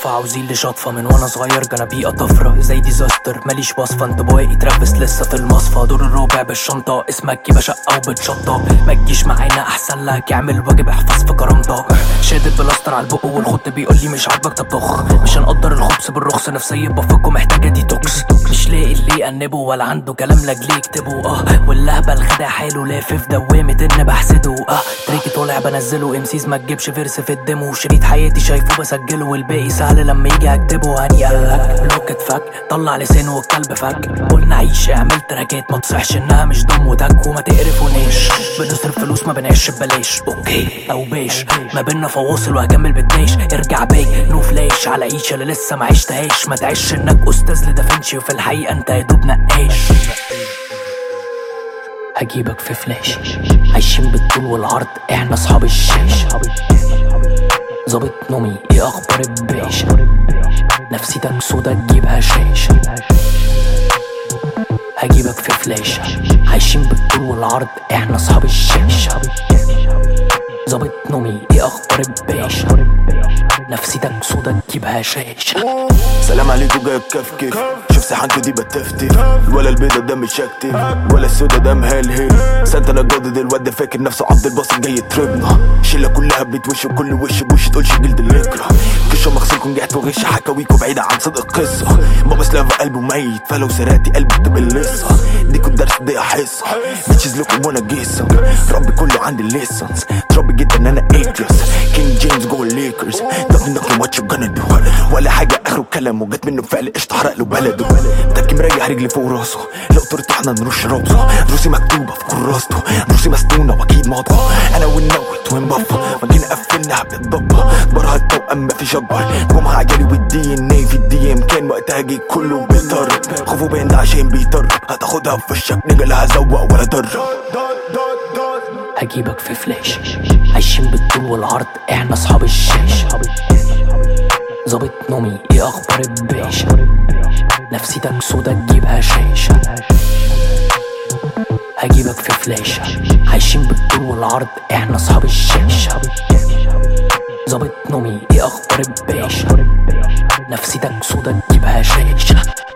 صدفة عاوزين لي شطفة من وانا صغير جنابيقة طفرة زي ديزاستر ماليش وصفة انت بواقي ترافس لسه في المصفى دور الرابع بالشنطة اسمك يبقى شقة وبتشطة ما تجيش معانا احسن لك اعمل واجب احفظ في كرامتك شادد بلاستر على البق والخط بيقول لي مش عاجبك طب طخ مش هنقدر الخبز بالرخص نفسية بفكه محتاجة ديتوكس مش لاقي اللي يأنبه ولا عنده كلام لاجليه يكتبه اه واللهبل خدع حاله لافف دوامة ان بحسده اه تريكي طالع بنزله امسيز ما تجيبش فيرس في الديمو شريط حياتي شايفه بسجله والباقي سهل لما يجي اكتبه هني قالك بلوك اتفك طلع لسانه والكلب فك قلنا عيش اعمل تراكات ما تصحش انها مش ضم وتك وما تقرفوناش بنصرف فلوس ما بنعيش ببلاش اوكي او باش ما بينا فواصل وهكمل بالداش ارجع باك نو فلاش على عيش اللي لسه ما عشتهاش ما تعيش انك استاذ لدافنشي وفي الحقيقه انت يا دوب نقاش هجيبك في فلاش عايشين بالطول والعرض احنا اصحاب الشاش ظابط نومي ايه اخبار الباش نفسيتك سودا تجيبها شاش هجيبك في فلاش عايشين بالطول والعرض احنا اصحاب الشاش ظابط نومي ايه اخبار الباش نفسيتك سودا تجيبها شاش سلام عليكم جاي بكف كيف شوف سحنكو دي بتفتف ولا البيضة ده مش اكتف ولا السودا ده مهلهل سنتنا جدد الواد ده فاكر نفسه عبد الباسط جاي يطربنا شلة كلها بتوش وكل وش بوش تقولش جلد النكرة كشة مغسلكم جعت وغش حكاويكوا بعيدة عن صدق القصة بابا سلاف قلبه ميت فلو سرقتي قلبي بتبقى لسه ديكوا الدرس دي حصة بتشيز لكم وانا جيسم ربي كله عندي الليسنس تربي جدا انا ايكلس كينج جيمس جوه الليكرز دبل نقل واتش جانا دو ولا حاجة اخره كلام وجت منه فعل قشطة حرق له بلده تكي مريح رجلي فوق راسه لو طرت احنا نرش راسه دروسي مكتوبة في كراسته دروسي مسنونة واكيد ماضية انا والنوت وين بفا ما جينا قفلنا بالضبة برها التوأم مفيش اكبر جمعة عجلي والدي ان اي في الدي ام كان وقتها جه كله بيطرب خوفه باين ده عشان بيطرب هتاخدها في وشك نجا لا هزوق ولا درب هجيبك في فلاش عايشين بالطول والعرض احنا اصحاب الشاش ظابط نومي ايه اخبار الباش نفسيتك سودا تجيبها شاش هجيبك في فلاش عايشين بالطول والعرض احنا اصحاب الشاش ظابط نومي ايه اخبار الباش نفسيتك سودا تجيبها شاش